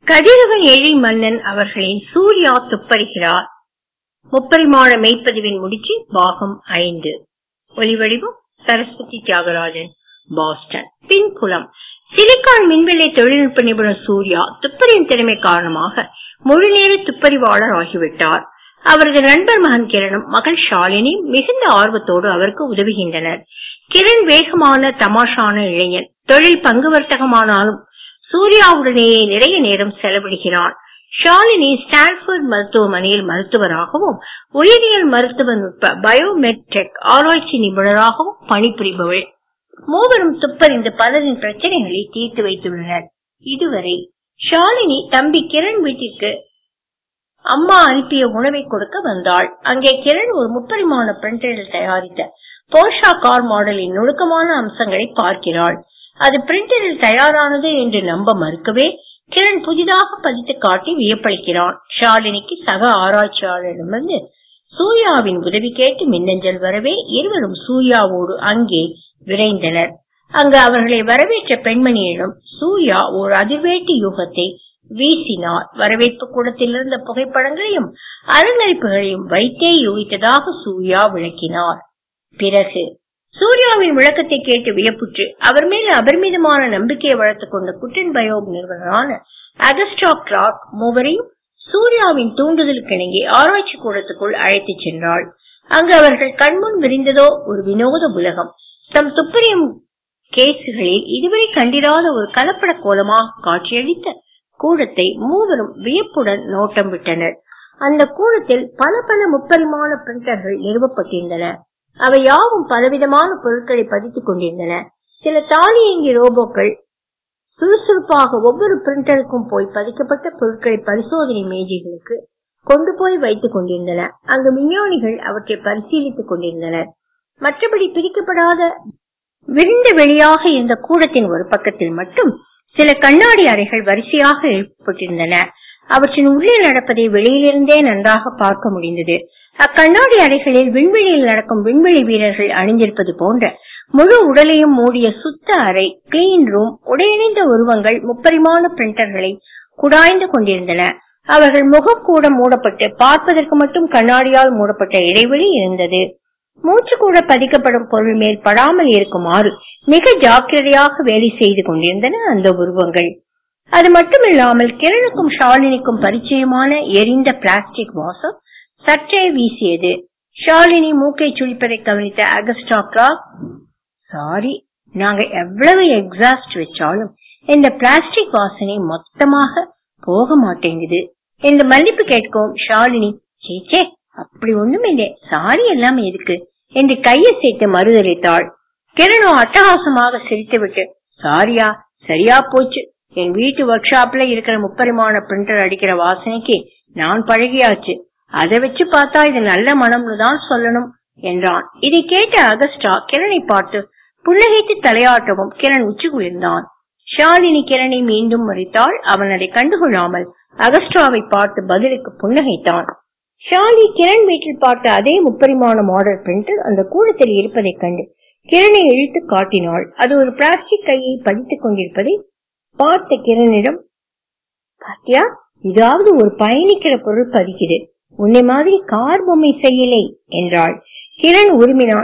கதிரவன் எழி மன்னன் அவர்களின் சூர்யா துப்பறிகிறார் முப்பரிமாண மெய்ப்பதிவின் முடிச்சு பாகம் ஐந்து ஒலிவடிவம் சரஸ்வதி தியாகராஜன் பாஸ்டன் பின்புலம் சிலிக்கான் மின்வெளி தொழில்நுட்ப நிபுணர் சூர்யா துப்பறியும் திறமை காரணமாக முழுநேர துப்பறிவாளர் ஆகிவிட்டார் அவரது நண்பர் மகன் கிரணும் மகள் ஷாலினி மிகுந்த ஆர்வத்தோடு அவருக்கு உதவுகின்றனர் கிரண் வேகமான தமாஷான இளைஞன் தொழில் பங்கு வர்த்தகமானாலும் சூர்யாவுடனேயே நிறைய நேரம் செலவிடுகிறான் ஷாலினி ஸ்டான்ஃபோர்ட் மருத்துவமனையில் மருத்துவராகவும் உயிரியல் மருத்துவ நுட்ப பயோமெட்ரிக் ஆராய்ச்சி நிபுணராகவும் பணிபுரிபவள் மூவரும் துப்பறிந்து பலரின் பிரச்சனைகளை தீர்த்து வைத்துள்ளனர் இதுவரை ஷாலினி தம்பி கிரண் வீட்டிற்கு அம்மா அனுப்பிய உணவை கொடுக்க வந்தாள் அங்கே கிரண் ஒரு முப்பரிமாண பிரிண்டரில் தயாரித்த போர்ஷா கார் மாடலின் நுணுக்கமான அம்சங்களை பார்க்கிறாள் அது பிரிண்டரில் தயாரானது என்று நம்ப மறுக்கவே கிரண் புதிதாக பதித்து காட்டி வியப்பளிக்கிறான் ஷாலினிக்கு சக ஆராய்ச்சியாளரிடமிருந்து சூர்யாவின் உதவி கேட்டு மின்னஞ்சல் வரவே இருவரும் சூர்யாவோடு அங்கே விரைந்தனர் அங்கு அவர்களை வரவேற்ற பெண்மணியிடம் சூர்யா ஒரு அதிர்வேட்டு யூகத்தை வீசினார் வரவேற்பு கூடத்தில் இருந்த புகைப்படங்களையும் அலங்கரிப்புகளையும் வைத்தே யூகித்ததாக சூர்யா விளக்கினார் பிறகு சூர்யாவின் விளக்கத்தை கேட்டு வியப்புற்று அவர் மேல் அபரிமிதமான நம்பிக்கையை வளர்த்துக் கொண்ட குட்டன் பயோக் நிறுவனரான அகஸ்டா கிளார்க் மூவரையும் சூர்யாவின் தூண்டுதலுக்கிணங்கி ஆராய்ச்சி கூடத்துக்குள் அழைத்துச் சென்றாள் அங்கு அவர்கள் கண்முன் விரிந்ததோ ஒரு வினோத உலகம் தம் துப்பறியும் கேசுகளில் இதுவரை கண்டிராத ஒரு கலப்பட கோலமாக காட்சியளித்த கூடத்தை மூவரும் வியப்புடன் நோட்டம் விட்டனர் அந்த கூடத்தில் பல பல முப்பரிமாண பிரிண்டர்கள் நிறுவப்பட்டிருந்தன அவை யாவும் பலவிதமான பொருட்களை பதித்துக் கொண்டிருந்தன சில தானியங்கி ரோபோக்கள் சுறுசுறுப்பாக ஒவ்வொரு பிரிண்டருக்கும் போய் பதிக்கப்பட்ட பொருட்களை பரிசோதனை மேஜைகளுக்கு கொண்டு போய் வைத்துக் கொண்டிருந்தன அங்கு விஞ்ஞானிகள் அவற்றை பரிசீலித்துக் கொண்டிருந்தனர் மற்றபடி பிரிக்கப்படாத விரிந்த வெளியாக இருந்த கூடத்தின் ஒரு பக்கத்தில் மட்டும் சில கண்ணாடி அறைகள் வரிசையாக எழுப்பப்பட்டிருந்தன அவற்றின் உள்ளே நடப்பதை வெளியிலிருந்தே நன்றாக பார்க்க முடிந்தது அக்கண்ணாடி அறைகளில் விண்வெளியில் நடக்கும் விண்வெளி வீரர்கள் அணிந்திருப்பது போன்ற முழு உடலையும் மூடிய சுத்த அறை கிளீன் ரூம் உடையணிந்த உருவங்கள் முப்பரிமாண பிரிண்டர்களை குடாய்ந்து கொண்டிருந்தன அவர்கள் முகம் கூட மூடப்பட்டு பார்ப்பதற்கு மட்டும் கண்ணாடியால் மூடப்பட்ட இடைவெளி இருந்தது மூச்சு கூட பதிக்கப்படும் பொருள் மேல் படாமல் இருக்குமாறு மிக ஜாக்கிரதையாக வேலை செய்து கொண்டிருந்தன அந்த உருவங்கள் அது மட்டுமில்லாமல் கிரணுக்கும் ஷாலினிக்கும் பரிச்சயமான எரிந்த பிளாஸ்டிக் வாசம் சற்றே வீசியது ஷாலினி மூக்கை சுழிப்பதை கவனித்த அகஸ்டா கிளாக் சாரி நாங்க எவ்வளவு எக்ஸாஸ்ட் வச்சாலும் இந்த பிளாஸ்டிக் வாசனை மொத்தமாக போக மாட்டேங்குது என்று மன்னிப்பு கேட்கும் ஷாலினி சேச்சே அப்படி ஒண்ணும் இல்லை சாரி எல்லாம் எதுக்கு என்று கையசைத்து மறுதளித்தாள் கிரணோ அட்டகாசமாக சிரித்துவிட்டு சாரியா சரியா போச்சு என் வீட்டு ஒர்க் ஷாப்ல இருக்கிற முப்பரிமாண பிரிண்டர் அடிக்கிற வாசனைக்கு நான் பழகியாச்சு அதை வச்சு பார்த்தா இது நல்ல மனம்னு தான் சொல்லணும் என்றான் இதை கேட்ட அகஸ்டா கிரணை பார்த்து புன்னகைத்து தலையாட்டவும் கிரண் உச்சி குளிர்ந்தான் ஷாலினி கிரணை மீண்டும் மறித்தாள் அவன் அதை கண்டுகொள்ளாமல் அகஸ்டாவை பார்த்து பதிலுக்கு புன்னகைத்தான் ஷாலி கிரண் வீட்டில் பார்த்த அதே முப்பரிமாண மாடல் பிரிண்டர் அந்த கூடத்தில் இருப்பதைக் கண்டு கிரணை இழுத்து காட்டினாள் அது ஒரு பிளாஸ்டிக் கையை பதித்துக் கொண்டிருப்பதை பார்த்த கிரணிடம் பாத்தியா இதாவது ஒரு பயணிக்கிற பொருள் பதிக்குது உன்னை மாதிரி கார் பொம்மை செய்யலை என்றாள் கிரண் உருமினான்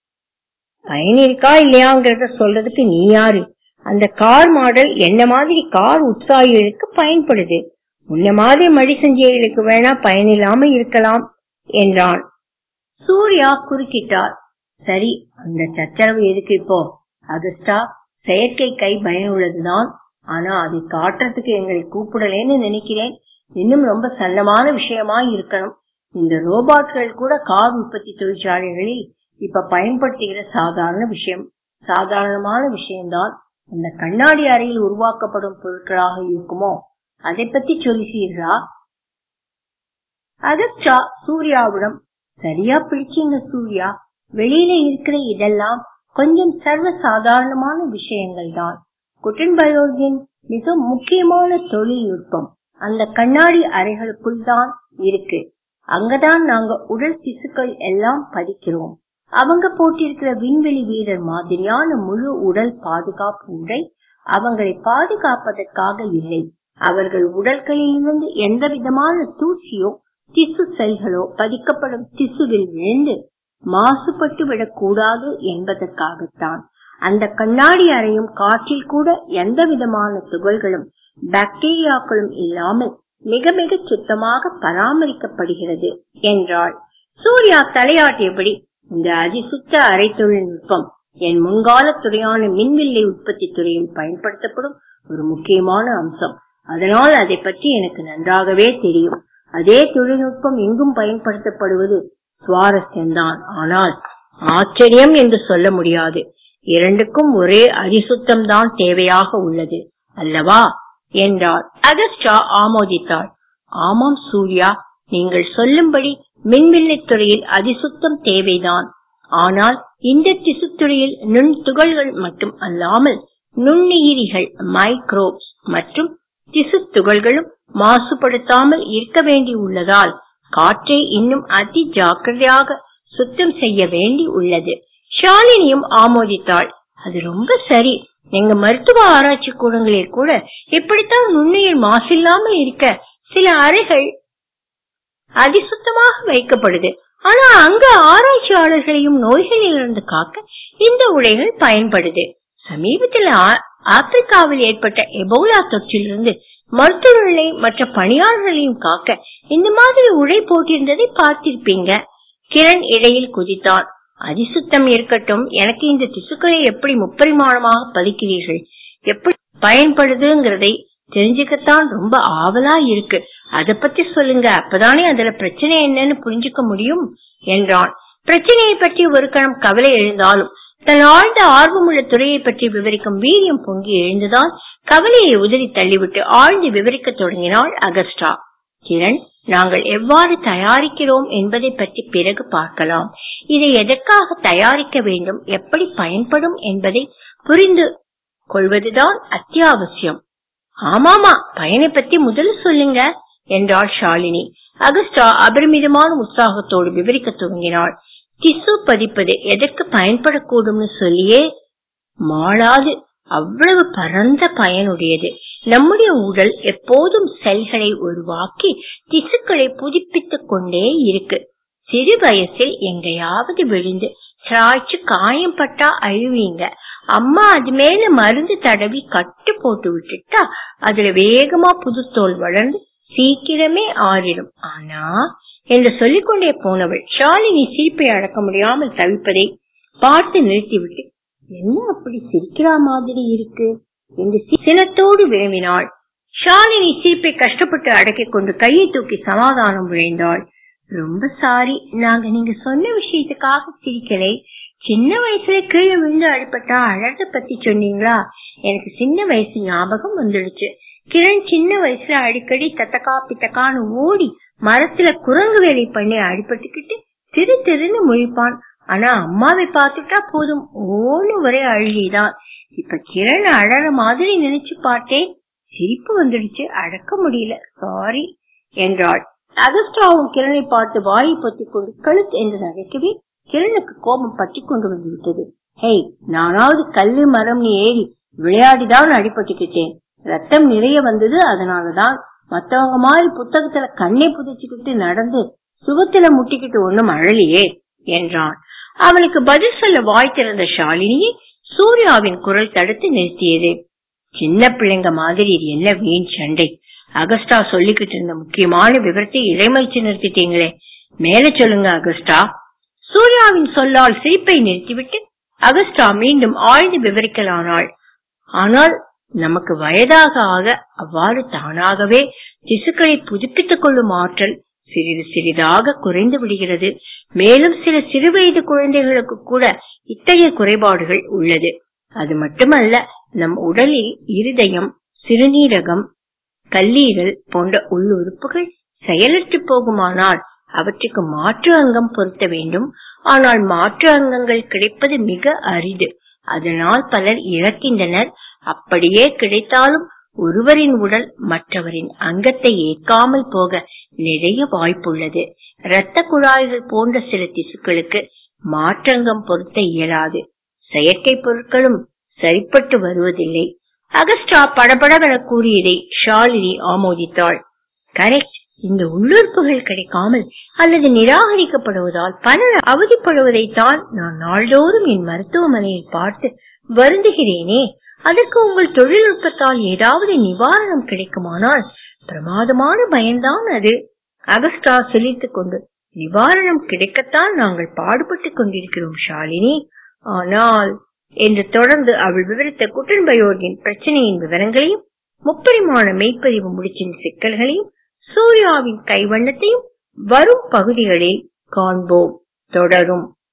பயன் இருக்கா இல்லையாங்கிறத சொல்றதுக்கு நீ யாரு அந்த கார் மாடல் என்ன மாதிரி கார் உற்சாகிகளுக்கு பயன்படுது உன்ன மாதிரி மடி செஞ்சியர்களுக்கு வேணா பயனில்லாம இருக்கலாம் என்றான் சூர்யா குறுக்கிட்டார் சரி அந்த சச்சரவு எதுக்கு இப்போ அகஸ்டா செயற்கை கை பயனுள்ளதுதான் ஆனா அதை காட்டுறதுக்கு எங்களை கூப்பிடலேன்னு நினைக்கிறேன் இன்னும் ரொம்ப சன்னமான விஷயமா இருக்கணும் இந்த ரோபாட்கள் கூட கார் உற்பத்தி தொழிற்சாலைகளில் இப்ப பயன்படுத்துகிற சாதாரண விஷயம் சாதாரணமான விஷயம்தான் அந்த கண்ணாடி அறையில் உருவாக்கப்படும் பொருட்களாக இருக்குமோ அதை பத்தி சொல்லுகிறீர்களா அகஸ்டா சூர்யாவிடம் சரியா பிடிச்சீங்க சூர்யா வெளியில இருக்கிற இதெல்லாம் கொஞ்சம் சர்வ சாதாரணமான விஷயங்கள் தான் குட்டன்பயோகின் மிக முக்கியமான தொழில்நுட்பம் அந்த கண்ணாடி அறைகளுக்குள் தான் இருக்கு அங்கதான் நாங்க உடல் திசுக்கள் எல்லாம் பதிக்கிறோம் அவங்க போட்டிருக்கிற விண்வெளி வீரர் மாதிரியான முழு உடல் பாதுகாப்பு உடை அவங்களை பாதுகாப்பதற்காக இல்லை அவர்கள் உடல்களிலிருந்து எந்த விதமான தூசியோ திசு செல்களோ பதிக்கப்படும் திசுவில் விழுந்து மாசுபட்டு விடக்கூடாது என்பதற்காகத்தான் அந்த கண்ணாடி அறையும் காற்றில் கூட எந்த விதமான துகள்களும் பாக்டீரியாக்களும் இல்லாமல் மிக மிக சுத்தமாக பராமரிக்கப்படுகிறது என்றாள் சூர்யா தலையாட்டியபடி இந்த அதிசுத்த அறை தொழில்நுட்பம் என் முன்கால துறையான மின்வில்லை உற்பத்தி துறையில் பயன்படுத்தப்படும் ஒரு முக்கியமான அம்சம் அதனால் அதை பற்றி எனக்கு நன்றாகவே தெரியும் அதே தொழில்நுட்பம் எங்கும் பயன்படுத்தப்படுவது சுவாரஸ்யம்தான் ஆனால் ஆச்சரியம் என்று சொல்ல முடியாது இரண்டுக்கும் ஒரே அரிசுத்தம் தான் தேவையாக உள்ளது அல்லவா என்றார் அகஸ்டா ஆமோதித்தாள் ஆமாம் சூர்யா நீங்கள் சொல்லும்படி மின்வில்லைத் துறையில் அதிசுத்தம் தேவைதான் ஆனால் இந்த திசுத்துறையில் நுண் துகள்கள் மட்டும் அல்லாமல் நுண்ணுயிரிகள் மைக்ரோப்ஸ் மற்றும் திசு துகள்களும் மாசுபடுத்தாமல் இருக்க வேண்டி உள்ளதால் காற்றை இன்னும் அதி ஜாக்கிரதையாக சுத்தம் செய்ய வேண்டி உள்ளது ஷாலினியும் ஆமோதித்தாள் அது ரொம்ப சரி எங்க மருத்துவ ஆராய்ச்சி கூடங்களில் கூட இப்படித்தான் நுண்ணுயிர் மாசில்லாமல் இருக்க சில அறைகள் அதிசுத்தமாக வைக்கப்படுது ஆனா அங்க ஆராய்ச்சியாளர்களையும் நோய்களிலிருந்து காக்க இந்த உடைகள் பயன்படுது சமீபத்தில் ஆப்பிரிக்காவில் ஏற்பட்ட எபோலா தொற்றிலிருந்து மருத்துவர்களை மற்ற பணியாளர்களையும் காக்க இந்த மாதிரி உடை போட்டிருந்ததை பார்த்திருப்பீங்க கிரண் இடையில் குதித்தான் அதிசுத்தம் இருக்கட்டும் எனக்கு இந்த திசுக்களை எப்படி முப்பரிமாணமாக பதிக்கிறீர்கள் எப்படி பயன்படுதுங்கிறதை தெரிஞ்சுக்கத்தான் ரொம்ப ஆவலா இருக்கு அத பத்தி சொல்லுங்க அப்பதானே அதுல பிரச்சனை என்னன்னு புரிஞ்சுக்க முடியும் என்றான் பிரச்சனையை பற்றி ஒரு கணம் கவலை எழுந்தாலும் தன் ஆழ்ந்த ஆர்வமுள்ள துறையை பற்றி விவரிக்கும் வீரியம் பொங்கி எழுந்ததால் கவலையை உதறி தள்ளிவிட்டு ஆழ்ந்து விவரிக்க தொடங்கினாள் அகஸ்டா கிரண் நாங்கள் எவ்வாறு தயாரிக்கிறோம் என்பதை பற்றி பிறகு பார்க்கலாம் இதை எதற்காக தயாரிக்க வேண்டும் எப்படி பயன்படும் என்பதை புரிந்து கொள்வதுதான் அத்தியாவசியம் ஆமாமா பயனை பத்தி முதல்ல சொல்லுங்க என்றாள் ஷாலினி அகஸ்டா அபரிமிதமான உற்சாகத்தோடு விவரிக்க துவங்கினாள் திசு பதிப்பது எதற்கு பயன்படக்கூடும்னு சொல்லியே மாளாது அவ்வளவு பரந்த பயனுடையது நம்முடைய உடல் எப்போதும் செல்களை உருவாக்கி திசுக்களை புதுப்பித்துக் கொண்டே இருக்கு சிறு வயசில் எங்கேயாவது விழுந்து சாய்ச்சு காயம் பட்டா அழுவீங்க அம்மா அது மேல மருந்து தடவி கட்டு போட்டு விட்டுட்டா அதுல வேகமா புது தோல் வளர்ந்து சீக்கிரமே ஆறிடும் ஆனா என்று சொல்லிக்கொண்டே போனவள் ஷாலினி சிரிப்பை அடக்க முடியாமல் தவிப்பதை பார்த்து நிறுத்திவிட்டு என்ன அப்படி சிரிக்கிற மாதிரி இருக்கு என்று சினத்தோடு விரும்பினாள் ஷாலினி சிரிப்பை கஷ்டப்பட்டு அடக்கிக் கொண்டு கையை தூக்கி சமாதானம் விழைந்தாள் ரொம்ப சாரி நாங்க நீங்க சொன்ன விஷயத்துக்காக சிரிக்கலை சின்ன வயசுல கீழே விழுந்து அடிப்பட்டா அழக பத்தி சொன்னீங்களா எனக்கு சின்ன வயசு ஞாபகம் வந்துடுச்சு கிரண் சின்ன வயசுல அடிக்கடி தத்தக்கா பித்தக்கான்னு ஓடி மரத்துல குரங்கு வேலை பண்ணி அடிபட்டுக்கிட்டு திரு திருன்னு முழிப்பான் ஆனா அம்மாவை பார்த்துட்டா போதும் ஓன்னு ஒரே அழுகிதான் இப்ப கிரண் அழற மாதிரி நினைச்சு பார்த்தேன் சிரிப்பு வந்துடுச்சு அடக்க முடியல சாரி என்றாள் அகஸ்டாவும் கிரணை பார்த்து வாயை பொத்திக் கொண்டு கழுத்து என்று நகைக்கவே கிரணுக்கு கோபம் பற்றி கொண்டு வந்து விட்டது ஹேய் நானாவது கல்லு மரம் ஏறி விளையாடிதான் அடிபட்டுக்கிட்டேன் ரத்தம் நிறைய வந்தது அதனாலதான் மத்தவங்க மாதிரி புத்தகத்துல கண்ணை புதைச்சுக்கிட்டு நடந்து சுகத்துல முட்டிக்கிட்டு ஒண்ணும் அழலியே என்றான் அவனுக்கு பதில் சொல்ல வாய் திறந்த ஷாலினியை சூர்யாவின் குரல் தடுத்து நிறுத்தியது சின்ன பிள்ளைங்க மாதிரி இது என்ன வீண் சண்டை அகஸ்டா சொல்லிக்கிட்டு இருந்த முக்கியமான விவரத்தை இடைமறிச்சு நிறுத்திட்டீங்களே மேல சொல்லுங்க அகஸ்டா சூர்யாவின் சொல்லால் சிரிப்பை நிறுத்திவிட்டு அகஸ்டா மீண்டும் ஆழ்ந்து விவரிக்கலானாள் ஆனால் நமக்கு வயதாக ஆக அவ்வாறு தானாகவே திசுக்களை புதுப்பித்துக் கொள்ளும் ஆற்றல் சிறிது சிறிதாக குறைந்து விடுகிறது மேலும் சில சிறுவயது குழந்தைகளுக்கு கூட இத்தகைய குறைபாடுகள் உள்ளது அது மட்டுமல்ல நம் உடலில் இருதயம் சிறுநீரகம் கல்லீரல் போன்ற உள்ளுறுப்புகள் செயலற்று போகுமானால் அவற்றுக்கு மாற்று அங்கம் பொருத்த வேண்டும் ஆனால் மாற்று அங்கங்கள் கிடைப்பது மிக அரிது அதனால் பலர் இறக்கின்றனர் அப்படியே கிடைத்தாலும் ஒருவரின் உடல் மற்றவரின் அங்கத்தை ஏற்காமல் போக நிறைய வாய்ப்புள்ளது இரத்த குழாய்கள் போன்ற சில திசுக்களுக்கு மாற்றங்கம் பொருத்த இயலாது செயற்கை பொருட்களும் சரிப்பட்டு வருவதில்லை அகஸ்டா படபடவென கூறியதை ஷாலினி ஆமோதித்தாள் கரெக்ட் இந்த உள்ளுறுப்புகள் கிடைக்காமல் அல்லது நிராகரிக்கப்படுவதால் பலர் அவதிப்படுவதைத்தான் நான் நாள்தோறும் என் மருத்துவமனையில் பார்த்து வருந்துகிறேனே அதற்கு உங்கள் தொழில்நுட்பத்தால் ஏதாவது நிவாரணம் கிடைக்குமானால் பிரமாதமான பயன்தான் அது அகஸ்டா சிலித்துக் கொண்டு நிவாரணம் கிடைக்கத்தான் நாங்கள் பாடுபட்டுக் கொண்டிருக்கிறோம் ஷாலினி ஆனால் என்று தொடர்ந்து அவள் விவரித்த குட்டன்பயோர்கின் பிரச்சனையின் விவரங்களையும் முப்பரிமாண மெய்ப்பதிவு முடிச்சின் சிக்கல்களையும் சூர்யாவின் கைவண்ணத்தையும் வரும் பகுதிகளில் காண்போம் தொடரும்